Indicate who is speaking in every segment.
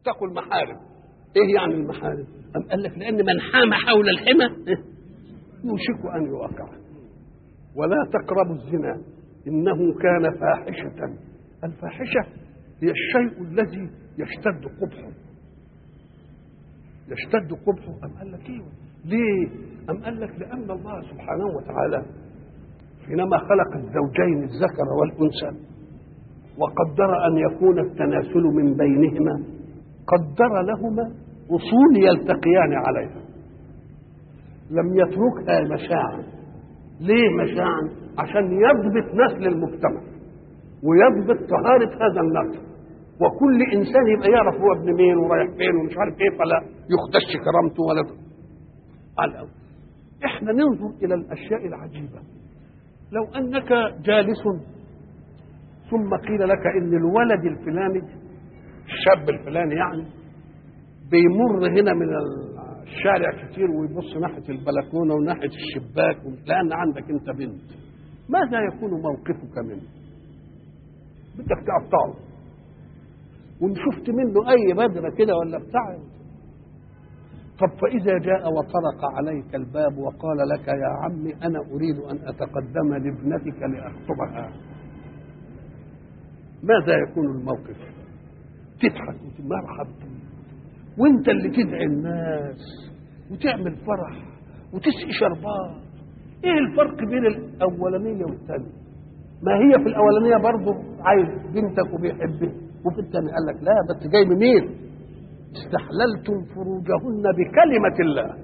Speaker 1: اتقوا المحارم ايه يعني المحارم أم قال لك لان من حام حول الحمى إيه؟ يوشك ان يوقع ولا تقربوا الزنا انه كان فاحشه الفاحشه هي الشيء الذي يشتد قبحه يشتد قبحه أم قال لك إيه؟ ليه؟ أم قال لك لأن الله سبحانه وتعالى حينما خلق الزوجين الذكر والأنثى وقدر أن يكون التناسل من بينهما قدر لهما أصول يلتقيان عليها لم يتركها مشاعا ليه مشاعا عشان يضبط نسل المجتمع ويضبط طهارة هذا النسل وكل انسان يبقى يعرف هو ابن مين ورايح فين ومش عارف ايه فلا يخدش كرامته ولا على الأول. احنا ننظر الى الاشياء العجيبه لو انك جالس ثم قيل لك ان الولد الفلاني الشاب الفلاني يعني بيمر هنا من الشارع كتير ويبص ناحيه البلكونه وناحيه الشباك لان عندك انت بنت ماذا يكون موقفك منه؟ بدك تقطعه وان شفت منه اي بدره كده ولا بتاع طب فاذا جاء وطرق عليك الباب وقال لك يا عمي انا اريد ان اتقدم لابنتك لاخطبها ماذا يكون الموقف تضحك وتقول مرحبا وانت اللي تدعي الناس وتعمل فرح وتسقي شربات ايه الفرق بين الاولانيه والثانيه ما هي في الاولانيه برضه عايز بنتك وبيحبك وفي الثاني قال لك لا بس جاي منين استحللتم فروجهن بكلمة الله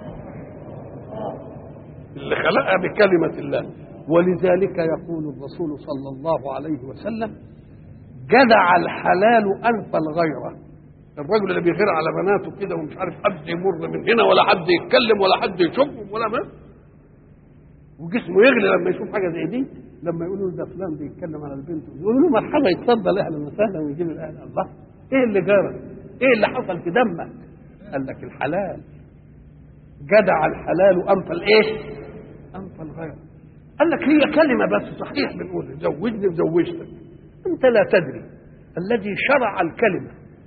Speaker 1: اللي خلقها بكلمة الله ولذلك يقول الرسول صلى الله عليه وسلم جدع الحلال أنف الغيرة الرجل اللي بيغير على بناته كده ومش عارف حد يمر من هنا ولا حد يتكلم ولا حد يشوفهم ولا ما وجسمه يغلي لما يشوف حاجه زي دي لما يقولوا له ده فلان بيتكلم على البنت يقولوا له مرحبا يتفضل اهلا وسهلا ويجيب الاهل الله ايه اللي جرى؟ ايه اللي حصل في دمك؟ قال لك الحلال جدع الحلال انف الايه؟ انف الغير قال لك هي كلمه بس صحيح بنقول زوجني وزوجتك انت لا تدري الذي شرع الكلمه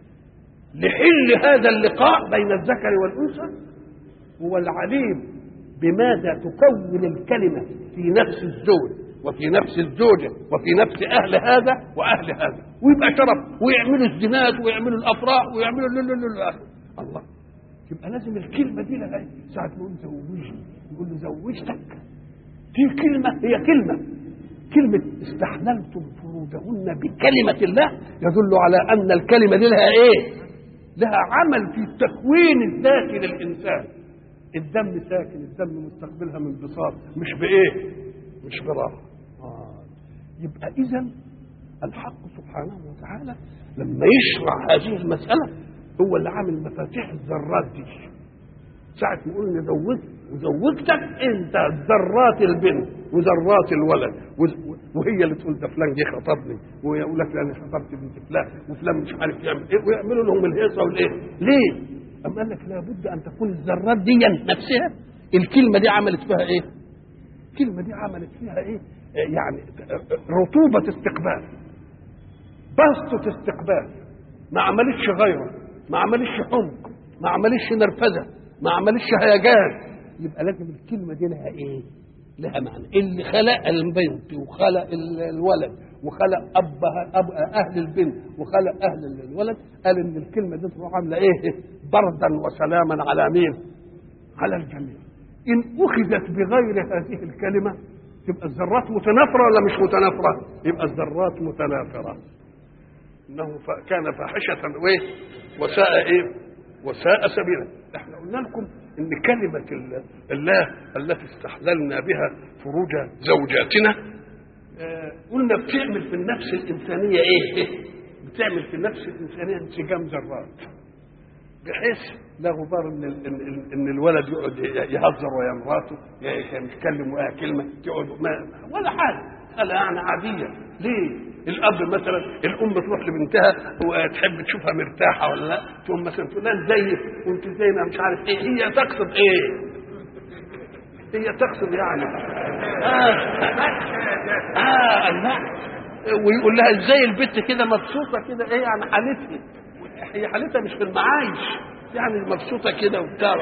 Speaker 1: لحل هذا اللقاء بين الذكر والانثى هو العليم بماذا تكون الكلمه في نفس الزوج وفي نفس الزوجة وفي نفس أهل هذا وأهل هذا ويبقى شرف ويعملوا الزنات ويعملوا الأفراح ويعملوا لل لل الله يبقى لازم الكلمة دي لها ساعة ما يقول زوجني يقول له زوجتك دي كلمة هي كلمة كلمة استحللتم فروجهن بكلمة الله يدل على أن الكلمة دي لها إيه؟ لها عمل في التكوين الذاتي للإنسان الدم ساكن الدم مستقبلها من بساط مش بإيه؟ مش براحة آه. يبقى إذا الحق سبحانه وتعالى لما يشرع هذه المسألة هو اللي عامل مفاتيح الذرات دي ساعة ما يقول نزوج وزوجتك انت ذرات البنت وذرات الولد وهي اللي تقول ده فلان جه خطبني ويقول لك انا خطبت بنت فلان وفلان مش عارف يعمل ايه ويعملوا لهم الهيصه والايه ليه؟ أم قال لك لابد ان تكون الذرات دي نفسها الكلمه دي عملت فيها ايه؟ الكلمه دي عملت فيها ايه؟ يعني رطوبه استقبال بسطه استقبال ما عملتش غيره ما عملتش حمق ما عملتش نرفزه ما عملتش هيجان يبقى لازم الكلمه دي لها ايه؟ لها معنى اللي خلق البنت وخلق الولد وخلق ابها أب اهل البنت وخلق اهل الولد قال ان الكلمه دي تروح عامله ايه؟ بردا وسلاما على مين؟ على الجميع. ان اخذت بغير هذه الكلمه تبقى الذرات متنافره ولا مش متنافره؟ يبقى الذرات متنافره. انه كان فاحشه وايه؟ وساء ايه؟ وساء سبيلا. احنا قلنا لكم ان كلمه الله التي استحللنا بها فروج زوجاتنا آه قلنا بتعمل في النفس الانسانيه ايه؟ بتعمل في النفس الانسانيه انسجام ذرات بحيث لا غبار ان ان, إن الولد يقعد يهزر ويا مراته يتكلم ويا كلمه يقعد ما ولا حاجه حاله يعني عاديه ليه؟ الاب مثلا الام تروح لبنتها وتحب تشوفها مرتاحه ولا لا تقوم مثلا تقول لها ازيك وانت زي ما مش عارف ايه هي تقصد ايه؟ هي تقصد يعني اه اه لا ويقول لها ازاي البت كده مبسوطه كده ايه يعني حالتها هي حالتها مش في المعايش يعني مبسوطه كده وبتاع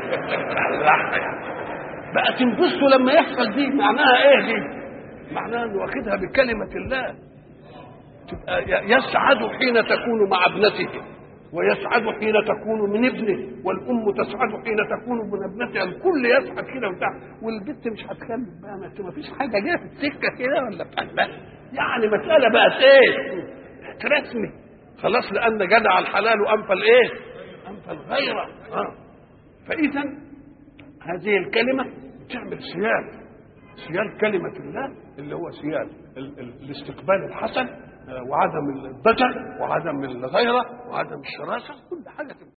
Speaker 1: بقى تنبسطوا لما يحصل دي معناها ايه دي؟ معناها انه واخدها بكلمه الله تبقى يسعد حين تكون مع ابنته ويسعد حين تكون من ابنه والام تسعد حين تكون من ابنتها الكل يسعد كده وبتاع والبنت مش هتخلف بقى ما فيش حاجه جايه في السكه كده ولا بتاع لا يعني مساله بقت ايه؟ رسمي خلاص لان جدع الحلال انفى الايه؟ انفى الغيره اه فاذا هذه الكلمه تعمل سيال سيال كلمه الله اللي هو سيال ال- ال- الاستقبال الحسن وعدم الضجر وعدم الغيره وعدم الشراسه كل حاجه